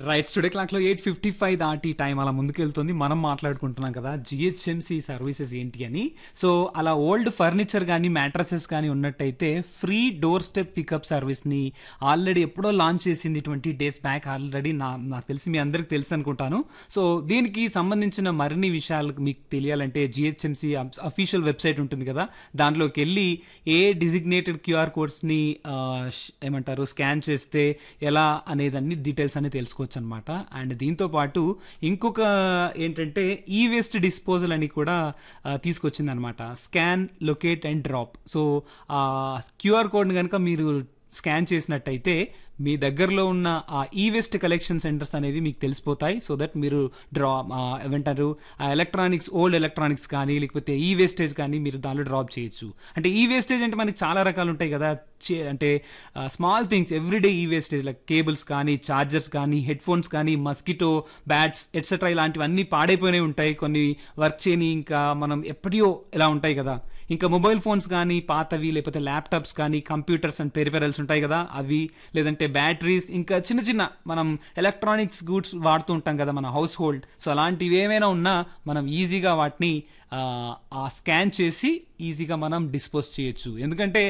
right studio క్లాక్లో eight fifty five దాటి time అలా ముందుకెళ్తుంది మనం మాట్లాడుకుంటున్నాం కదా జిహెచ్ఎంసి సర్వీసెస్ ఏంటి అని సో అలా ఓల్డ్ ఫర్నిచర్ కానీ మ్యాట్రసెస్ కానీ ఉన్నట్టయితే ఫ్రీ డోర్ స్టెప్ పికప్ సర్వీస్ని ఆల్రెడీ ఎప్పుడో లాంచ్ చేసింది ట్వంటీ డేస్ బ్యాక్ ఆల్రెడీ నా నాకు తెలిసి మీ అందరికి తెలుసు అనుకుంటాను సో దీనికి సంబంధించిన మరిన్ని విషయాలు మీకు తెలియాలంటే జిహెచ్ఎంసి అఫీషియల్ వెబ్సైట్ ఉంటుంది కదా దాంట్లోకి వెళ్ళి ఏ డిజిగ్నేటెడ్ క్యూఆర్ కోడ్స్ని ఏమంటారు స్కాన్ చేస్తే ఎలా అనేదాన్ని డీటెయిల్స్ అనేది తెలుసుకోవచ్చు అనమాట అండ్ దీంతో పాటు ఇంకొక ఏంటంటే ఈ వేస్ట్ డిస్పోజల్ అని కూడా తీసుకొచ్చింది అనమాట scan locate and drop so QR కోడ్ని కనుక మీరు స్కాన్ చేసినట్టయితే మీ దగ్గరలో ఉన్న ఆ ఈ వేస్ట్ కలెక్షన్ సెంటర్స్ అనేవి మీకు తెలిసిపోతాయి సో దట్ మీరు డ్రా ఏమంటారు ఆ ఎలక్ట్రానిక్స్ ఓల్డ్ ఎలక్ట్రానిక్స్ కానీ లేకపోతే ఈ వేస్టేజ్ కానీ మీరు దానిలో డ్రాప్ చేయొచ్చు అంటే ఈ వేస్టేజ్ అంటే మనకి చాలా రకాలు ఉంటాయి కదా అంటే స్మాల్ థింగ్స్ ఎవ్రీడే ఈ వేస్టేజ్ లైక్ కేబుల్స్ కానీ చార్జర్స్ కానీ హెడ్ ఫోన్స్ కానీ మస్కిటో బ్యాట్స్ ఎట్సెట్రా ఇలాంటివన్నీ పాడైపోయినవి ఉంటాయి కొన్ని వర్క్ చేయని ఇంకా మనం ఎప్పటియో ఇలా ఉంటాయి కదా ఇంకా మొబైల్ ఫోన్స్ కానీ పాతవి లేకపోతే ల్యాప్టాప్స్ కానీ కంప్యూటర్స్ అండ్ పెరిఫెరల్స్ ఉంటాయి కదా అవి లేదంటే బ్యాటరీస్ ఇంకా చిన్న చిన్న మనం ఎలక్ట్రానిక్స్ గూడ్స్ వాడుతూ ఉంటాం కదా మన హౌస్ హోల్డ్ సో అలాంటివి ఏమైనా ఉన్నా మనం ఈజీగా వాటిని స్కాన్ చేసి ఈజీగా మనం డిస్పోజ్ చేయొచ్చు ఎందుకంటే